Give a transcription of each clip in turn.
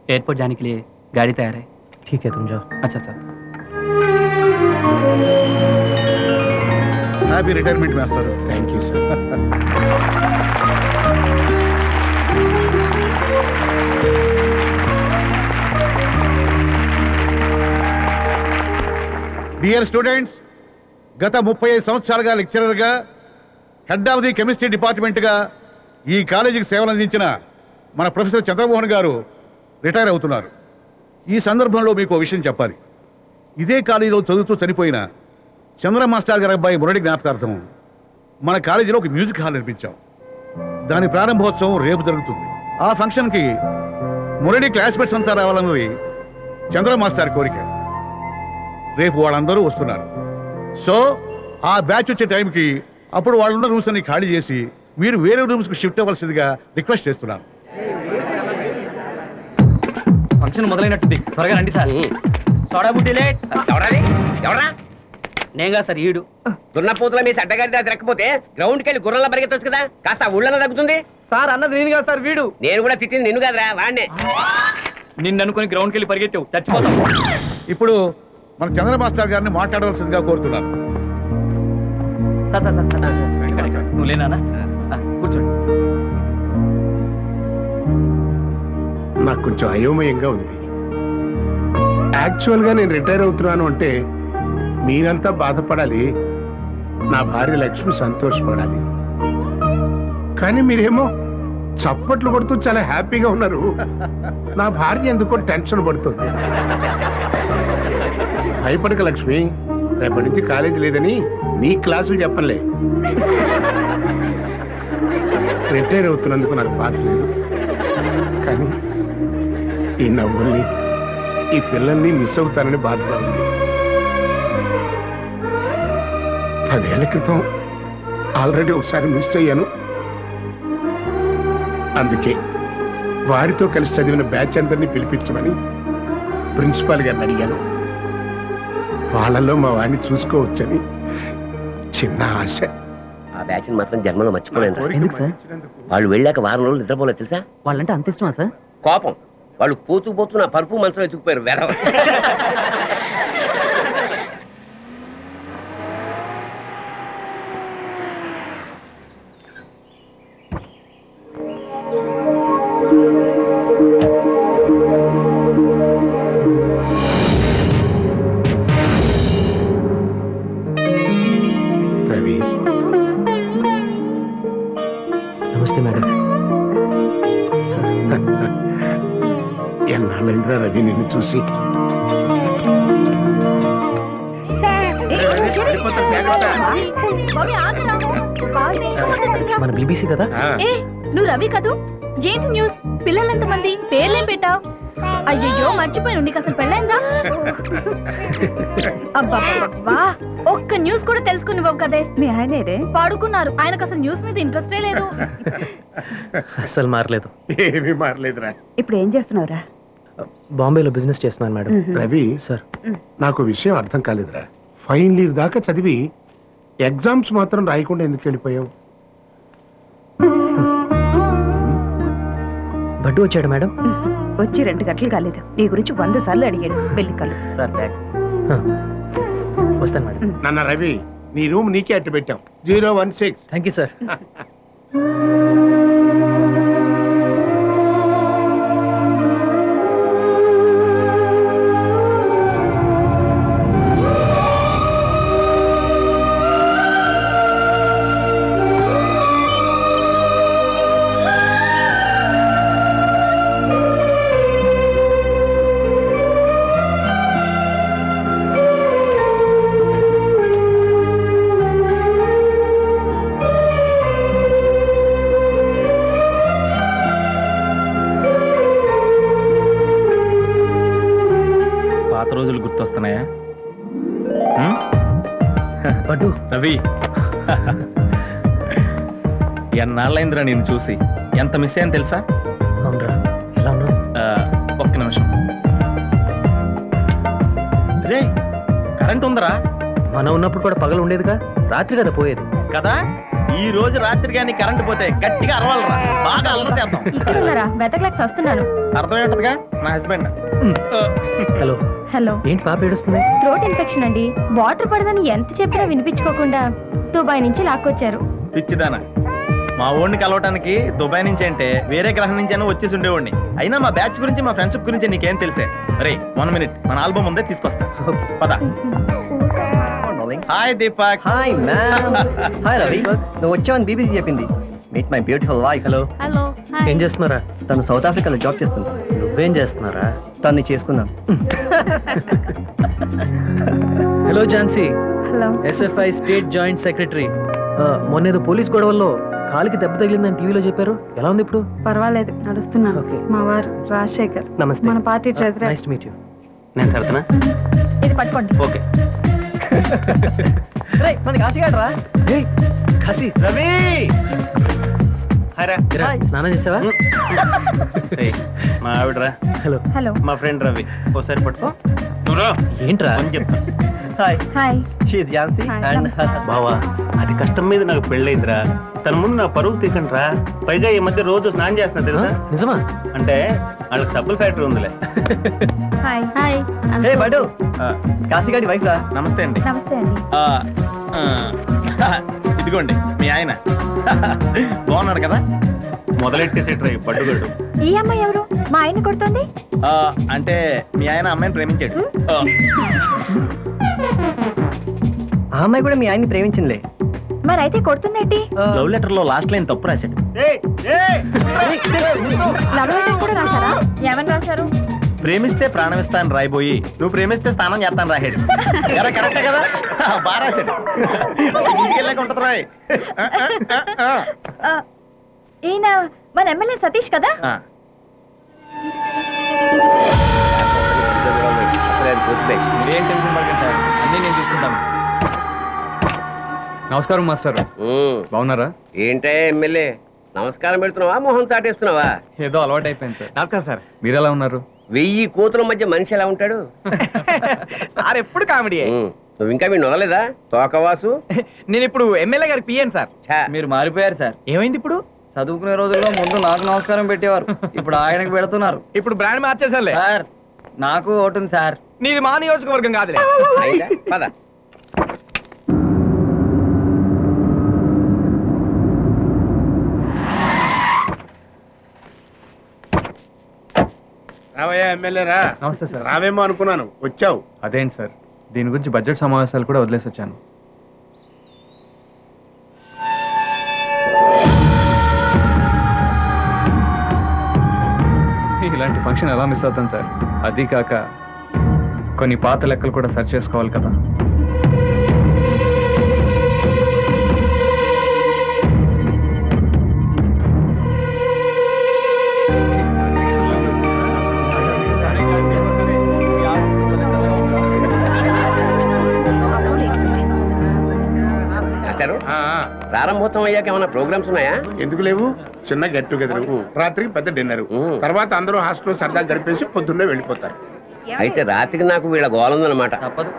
Airport जाने के लिए गाड़ी तैयार है ठीक है तुम जाओ अच्छा sir happy retirement master thank you sir dear students గత ముప్పై ఐదు సంవత్సరాలుగా లెక్చరర్గా హెడ్ ఆఫ్ ది కెమిస్ట్రీ డిపార్ట్మెంట్గా ఈ కాలేజీకి సేవలు అందించిన మన ప్రొఫెసర్ చంద్రమోహన్ గారు రిటైర్ అవుతున్నారు ఈ సందర్భంలో మీకు ఓ విషయం చెప్పాలి ఇదే కాలేజీలో చదువుతూ చనిపోయిన చంద్ర మాస్టర్ గారి అబ్బాయి మురళి జ్ఞాపకార్థం మన కాలేజీలో ఒక మ్యూజిక్ హాల్ నిర్మించాం దాని ప్రారంభోత్సవం రేపు జరుగుతుంది ఆ ఫంక్షన్కి మురళి క్లాస్మేట్స్ అంతా రావాలన్నది చంద్ర మాస్టర్ కోరిక రేపు వాళ్ళందరూ వస్తున్నారు సో ఆ బ్యాచ్ వచ్చే టైంకి అప్పుడు వాళ్ళున్న రూమ్స్ అన్ని ఖాళీ చేసి మీరు వేరే రూమ్స్కి షిఫ్ట్ అవ్వాల్సిందిగా రిక్వెస్ట్ చేస్తున్నాను ఫంక్షన్ మొదలైనట్టుంది త్వరగా రండి సార్ సోడా బుడ్డి లేట్ ఎవరది ఎవరా నేగా సార్ ఈడు దున్నపోతుల మీ సడ్డగాడి తిరగకపోతే గ్రౌండ్కి వెళ్ళి గుర్రంలో పరిగెత్తొచ్చు కదా కాస్త ఊళ్ళో తగ్గుతుంది సార్ అన్నది నేను కాదు సార్ వీడు నేను కూడా తిట్టింది నిన్ను కాదురా వాడినే నిన్ను అనుకుని గ్రౌండ్కి వెళ్ళి పరిగెత్తావు చచ్చిపోతావు ఇప్పుడు మన చంద్ర మాస్టర్ గారిని మాట్లాడవలసిందిగా కోరుతున్నాను సార్ సార్ సార్ సార్ ఇక్కడ, ఇక్కడ. నువ్వు లేనా కూర్చోండి నాకు కొంచెం అయోమయంగా ఉంది యాక్చువల్గా నేను రిటైర్ అవుతున్నాను అంటే మీరంతా బాధపడాలి నా భార్య లక్ష్మి సంతోషపడాలి కానీ మీరేమో చప్పట్లు కొడుతూ చాలా హ్యాపీగా ఉన్నారు నా భార్య ఎందుకో టెన్షన్ పడుతుంది భయపడక లక్ష్మి రేపటి నుంచి కాలేజీ లేదని నీ క్లాసులు చెప్పలే రిటైర్ అవుతున్నందుకు నాకు బాధ లేదు కానీ ఈ నవ్వుల్ని ఈ పిల్లల్ని మిస్ అవుతానని బాధగా ఉంది పదేళ్ల క్రితం ఆల్రెడీ ఒకసారి మిస్ అయ్యాను అందుకే వారితో కలిసి చదివిన బ్యాచ్ అందరినీ పిలిపించమని ప్రిన్సిపాల్ గారిని అడిగాను వాళ్ళలో మా వాడిని చూసుకోవచ్చని చిన్న ఆశ ఆ బ్యాచ్ మాత్రం జన్మలో మర్చిపోలేను రా. ఎందుకు సార్? వాళ్ళు వెళ్ళాక వారం రోజులు నిద్రపోలేదు తెలుసా వాళ్ళంటే అంత ఇష్టమా సార్ కోపం వాళ్ళు పోతూ పోతూ నా పరుపు మనసులో ఎత్తుకుపోయారు వెధవ రవి నమస్తే మేడం ఎన్నాళ్ళైందిరా రవి నిన్ను చూసి మన బీబీసీ కదా ఏ నువ్వు రవి కదూ ఏంటి న్యూస్ పిల్లలంత మంది పేర్లేం పెట్టావు అయ్యయ్యో మర్చిపోయాను నీకు అసలు పెళ్ళైందా అబ్బా ఒక్క న్యూస్ కూడా తెలుసుకునివ్వవు కదే మీ ఆయనేదే పాడుకున్నారు ఆయనకు అసలు న్యూస్ మీద ఇంట్రెస్టే లేదు అస్సలు మారలేదు ఏమీ మారలేదురా ఇప్పుడు ఏం చేస్తున్నావురా బాంబేలో బిజినెస్ చేస్తున్నాను మేడం రవి సార్ నాకు విషయం అర్థం కాలేదురా ఫైనల్ ఇయర్ దాకా చదివి ఎగ్జామ్స్ మాత్రం రాయకుండా ఎందుకు వెళ్ళిపోయావు బడ్డు వచ్చాడు మేడం వచ్చి రెండు గంటలు కాలేదు నీ గురించి వంద సార్లు అడిగాడు వెళ్ళి కలు సార్ బ్యాగ్ వస్తాను మేడం నాన్న రవి నీ రూమ్ నీకే అట్టు పెట్టాం zero one six thank you sir పాత రోజులు గుర్తొస్తున్నాయా బడ్డు రవి ఎన్నాళ్ళైందిరా నేను చూసి ఎంత మిస్ అయ్యాను తెలుసా అవునరా ఎలా ఉన్నావు ఆ, ఒక్క నిమిషం రే కరెంట్ ఉందరా మనం ఉన్నప్పుడు కూడా పగలు ఉండేదిగా రాత్రి కదా పోయేది కదా ఈ రోజు రాత్రి కానీ కరెంట్ పోతే గట్టిగా అరవాలరా బాగా అల్లరి చేద్దాం ఇక్కడ ఉన్నారా వెతకలేక వస్తున్నాను అర్థం ఏంటదిగా నా హస్బెండ్ హలో హలో ఏంటి పాప ఏడుస్తుంది థ్రోట్ ఇన్ఫెక్షన్ అండి వాటర్ పడదని ఎంత చెప్పినా వినిపించుకోకుండా దుబాయ్ నుంచి లాక్కొచ్చారు పిచ్చిదానా మా ఓడిని కలవటానికి దుబాయ్ నుంచి అంటే వేరే గ్రహం నుంచి అయినా వచ్చేసి ఉండేవాడిని అయినా మా బ్యాచ్ గురించి మా ఫ్రెండ్షిప్ గురించి నీకేం తెలిసే రే వన్ మినిట్ మన ఆల్బమ్ ఉందే తీసుకొస్తా పద hi Deepak hi ma'am hi Ravi నువ్వు వచ్చావని బీబీసీ చెప్పింది meet my beautiful wife hello hello ఏం చేస్తున్నారా తను సౌత్ ఆఫ్రికాలో జాబ్ చేస్తుంది నువ్వేం చేస్తున్నారా తన్ని చేసుకున్నాను hello Jhansi hello SFI state joint secretary మొన్న ఏదో పోలీస్ గొడవల్లో కాలికి దెబ్బ తగిలిందని టీవీలో చెప్పారు ఎలా ఉంది ఇప్పుడు పర్వాలేదు నడుస్తున్నాను Okay. మా వారు రాజశేఖర్ నమస్తే మన party treasurer nice meet you నేను సరదనా ఇది పట్టుకోండి ఓకే రే మనకి ఆశగాడు రా కాశీ రవి హాయ్ రా ఇరా, స్నానం చేసావా ఏయ్, మా ఆవిడరా హలో హలో మా ఫ్రెండ్ రవి ఒకసారి పట్టుకో నువ్వు ఏంట్రా అని చెప్తా హాయ్ హాయ్ షీఈ్ ఝాన్సీ Hi, అండ్ నమస్కారం. బావా అది కష్టం మీద నాకు పెళ్ళైందిరా తన ముందు నా పరువు తీకండి రా పైగా ఈ మధ్య రోజు స్నానం చేస్తున్నా ఆ, తెలుసా నిజమా అంటే వాళ్ళకి సబ్బుల ఫ్యాక్టరీ ఉందిలే హాయ్ హాయ్ హే బడు ఆ, కాశీగాడి వైఫ్ రా నమస్తే అండి నమస్తే అండి ఆ, ఆ, ఇదిగోండి మీ ఆయన బాగున్నాడు కదా మొదలెట్టేసేట్రా ఈ పట్టుగడు ఈ అమ్మాయి ఎవరు మా ఆయన కొడుతుంది ఆ, అంటే మీ ఆయన అమ్మాయిని ప్రేమించాడు ఆ, ఆ అమ్మాయి కూడా మీ ఆయన్ని ప్రేమించిందిలే మరి అయితే కొడుతుందేంటి లవ్ లెటర్ లో లాస్ట్ లైన్ తప్పు రాశాడు లవ్ లెటర్ కూడా రాశారా ఏమని రాశారు ప్రేమిస్తే ప్రాణమిస్తాను రాయిపోయి నువ్వు ప్రేమిస్తే స్నానం చేస్తాను రాశాడు ఎరా కరెక్టే కదా ఆ, బాగా రాశాడు ఇంటికి వెళ్ళాక ఉంటుంది రాయ్ ఆ, ఆ, ఆ, ఆ, ఈయన మన ఎమ్మెల్యే సతీష్ కదా ఆ. మీరేం టెన్షన్ పడకండి సార్ అన్నీ నేను చూసుకుంటాను నమస్కారం మాస్టర్ బాగున్నారా ఏంటే ఎమ్మెల్యే నమస్కారం పెడుతున్నావా మొహం చాటేస్తున్నావా ఏదో అలవాటు అయిపోయింది సార్ నమస్కారం సార్ మీరు ఎలా ఉన్నారు వెయ్యి కూతుల మధ్య మనిషి ఎలా ఉంటాడు సార్ ఎప్పుడు కామెడీ ఉమ్, నువ్వు ఇంకా మీ నొదలేదా తోకవాసు నేను ఇప్పుడు ఎమ్మెల్యే గారికి పిఎన్ సార్ ఛా, మీరు మారిపోయారు సార్ ఏమైంది ఇప్పుడు చదువుకునే రోజుల్లో ముందు నాకు నమస్కారం పెట్టేవారు ఇప్పుడు ఆయనకు పెడుతున్నారు ఇప్పుడు బ్రాండ్ మార్చేసారులే సార్ నాకు ఓటు ఉంది సార్ నీది మా నియోజకవర్గం కాదులే అయిందా? పద రావయ్యా ఎమ్మెల్యే రా నమస్తే సార్ రావేమో అనుకున్నాను వచ్చావు అదేంటి సార్ దీని గురించి బడ్జెట్ సమావేశాలు కూడా వదిలేసి వచ్చాను ఇలాంటి ఫంక్షన్ ఎలా మిస్ అవుతాను సార్ అది కాక కొన్ని పాత లెక్కలు కూడా సరి చేసుకోవాలి కదా మాస్టారు ఆ, ఆ. ప్రారంభోత్సవం అయ్యాక ఏమైనా ప్రోగ్రామ్స్ ఉన్నాయా ఎందుకు లేవు చిన్న గెట్ టుగెదర్ రాత్రికి పెద్ద డిన్నర్ ఊ. తర్వాత అందరూ హాస్టల్లో సరదా గడిపేసి పొద్దున్నే వెళ్ళిపోతారు అయితే రాత్రికి నాకు వీళ్ళ గోలందనమాట తప్పదు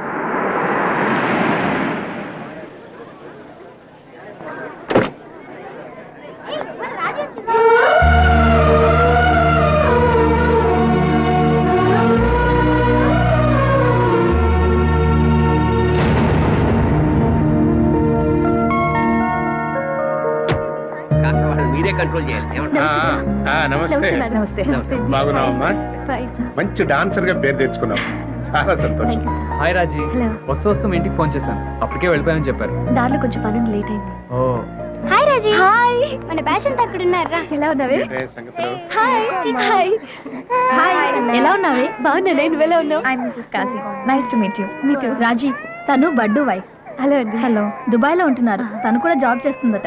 కాస్త వాళ్ళని మీరే కంట్రోల్ చేయాలి ఏమంటారు ఆ, ఆ, నమస్తే నమస్తే నమస్తే బాగున్నావమ్మా బాయ్ సార్ మంచి డాన్సర్ గా పేరు తెచ్చుకున్నావు చాలా సంతోషం thank you sir hi Raji hello వస్తూ వస్తూ మీ ఇంటికి ఫోన్ చేశాను అప్పటికే వెళ్ళిపోయామని చెప్పారు దారిలో కొంచెం పని లేట్ అయింది ఓ హాయ్ రాజీ హాయ్ మన పేషెంట్ అక్కడ ఉన్నారా ఎలా ఉన్నావే ఏ సంగతులు హాయ్ హాయ్ హాయ్ ఎలా ఉన్నావే బాగున్నానే నువ్వు ఎలా ఉన్నావు I Mrs Kashi nice to meet you meet you Raji తను బడ్డు వైఫ్ హలో అండి హలో దుబాయ్ లో ఉంటున్నారు తను కూడా జాబ్ చేస్తుందట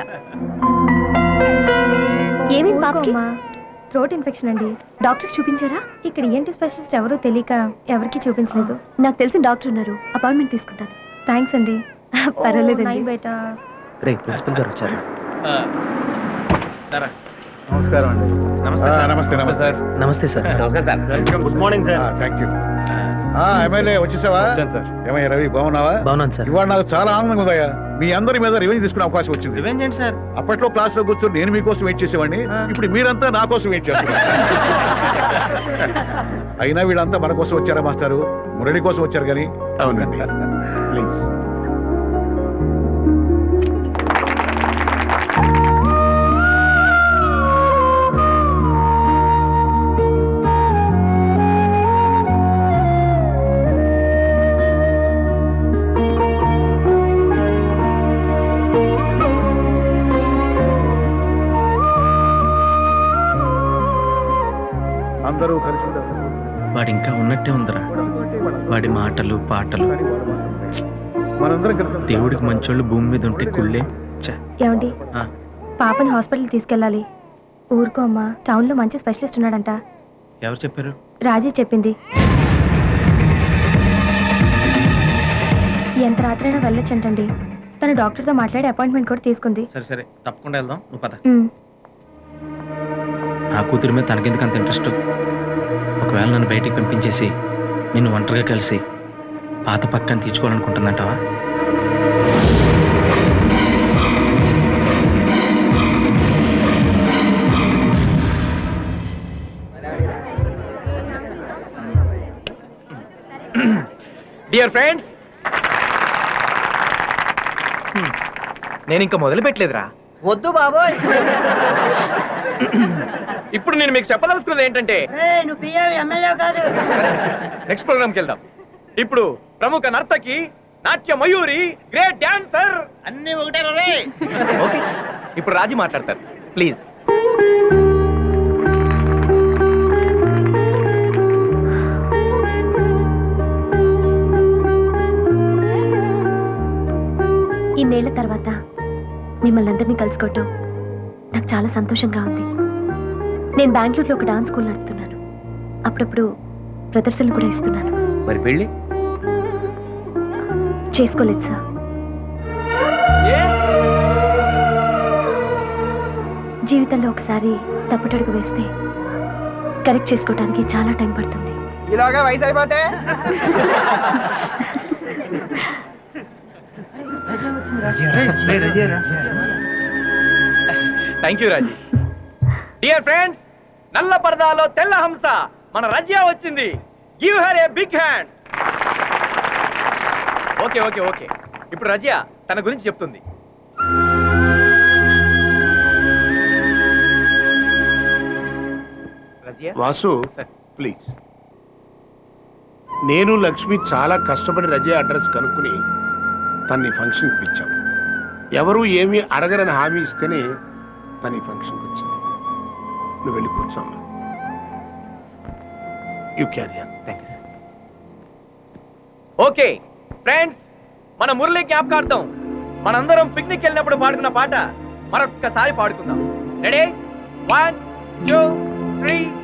ఏమేం పాపకి థ్రోట్ ఇన్ఫెక్షన్ అండి డాక్టర్ చూపించారా ఇక్కడ ఏంటి స్పెషలిస్ట్ ఎవరో తెలియక ఎవరికి చూపించలేదు నాకు తెలిసిన డాక్టర్ ఉన్నారు అపాయింట్మెంట్ తీసుకుంటాను థ్యాంక్స్ అండి పర్వాలేదండి బేటా రే ప్రిన్సిపల్ గారు వచ్చారు ఆ, దారా. నమస్కారం అండి నమస్తే ఆ, సార్ నమస్తే నమస్తే సార్ నమస్తే సార్ నమస్కారం sir good morning sir thank you ఆ, ఆ ఎమ్మెల్యే వచ్చేసావా వచ్చాను సార్. ఏమయ్యా రవి బాగున్నావా బాగున్నాను సార్ ఇవాళ నాకు చాలా ఆనందంగా ఉందయ్యా మీ అందరి మీద రివెంజ్ తీసుకునే అవకాశం వచ్చింది రివెంజ్ ఏంటి సార్ అప్పట్లో క్లాస్ లో కూర్చొని నేను మీకోసం వెయిట్ చేసేవాడిని ఇప్పుడు మీరంతా నా కోసం వెయిట్ చేస్తున్నారు అయినా వీళ్ళంతా మన కోసం వచ్చారా మాస్టారు మురళి కోసం వచ్చారు కానీ అవునండి ప్లీజ్ అందరూ కలిసి ఉండాలి. వాడు ఇంకా ఉన్నట్టే ఉందిరా వాడి మాటలు పాటలు మనందరం కలిసి ఉండాలి. దేవుడికి మంచోళ్ళు భూమి మీద ఉంటే కుళ్ళే ఛే. ఏమండి ఆ, పాపని హాస్పిటల్ తీసుకెళ్ళాలి ఊరుకో అమ్మా టౌన్లో మంచి స్పెషలిస్ట్ ఉన్నాడంట ఎవరు చెప్పారు రాజీ చెప్పింది ఎంత రాత్రైనా వెళ్ళొచ్చంటండి తన డాక్టర్తో మాట్లాడి అపాయింట్మెంట్ కూడా తీసుకుంది సరే సరే తప్పకుండా వెళ్దాం నువ్వు పద ఉమ్, నా కూతురి మీద తనకెందుకు అంత ఇంట్రెస్ట్ ఒకవేళ నన్ను బయటికి పంపించేసి నిన్ను ఒంటరిగా కలిసి పాత పక్కన తీర్చుకోవాలనుకుంటుందంటావా డియర్ ఫ్రెండ్స్ నేను ఇంకా మొదలు పెట్టలేదురా వద్దు బాబోయ్ ఇప్పుడు నేను మీకు చెప్పదలుచుకున్నది ఏంటంటే నువ్వు పిఎం ఎమ్మెల్యే కాదు నెక్స్ట్ ప్రోగ్రామ్కి వెళ్దాం ఇప్పుడు ప్రముఖ నర్తకి నాట్య మయూరి గ్రేట్ డాన్సర్ అన్ని ఒకటే రే ఓకే ఇప్పుడు రాజీ మాట్లాడతారు ప్లీజ్ ఇన్నేళ్ల తర్వాత మిమ్మల్ని అందరినీ కలుసుకోవటం నాకు చాలా సంతోషంగా ఉంది నేను బెంగళూరులో ఒక డాన్స్ స్కూల్ నడుపుతున్నాను అప్పుడప్పుడు ప్రదర్శనలు కూడా ఇస్తున్నాను మరి పెళ్ళి చేసుకోలేదు సార్ జీవితంలో ఒకసారి తప్పుటడుగు వేస్తే కరెక్ట్ చేసుకోవడానికి చాలా టైం పడుతుంది ఇలాగా వయసు అయిపోతే thank you Raji dear friends నల్ల పరదాలో తెల్ల హంస మన రజ్యా వచ్చింది give her a big hand okay okay okay ఇప్పుడు రజియా తన గురించి చెప్తుంది రజియా వాసు సార్. ప్లీజ్ నేను లక్ష్మి చాలా కష్టపడి రజే అడ్రస్ కనుక్కుని తన్ని ఫంక్షన్కి పిలిచాం ఎవరు ఏమీ అడగరని హామీ ఇస్తేనే తన ఈ ఫంక్షన్కి వచ్చింది నువ్వు వెళ్ళి కూర్చోమ్మా you carry thank you sir okay friends మన మురళి జ్ఞాపకార్థం మనందరం పిక్నిక్ వెళ్ళినప్పుడు పాడుకున్న పాట మరొక్కసారి పాడుకుందాం రెడీ వన్ టూ త్రీ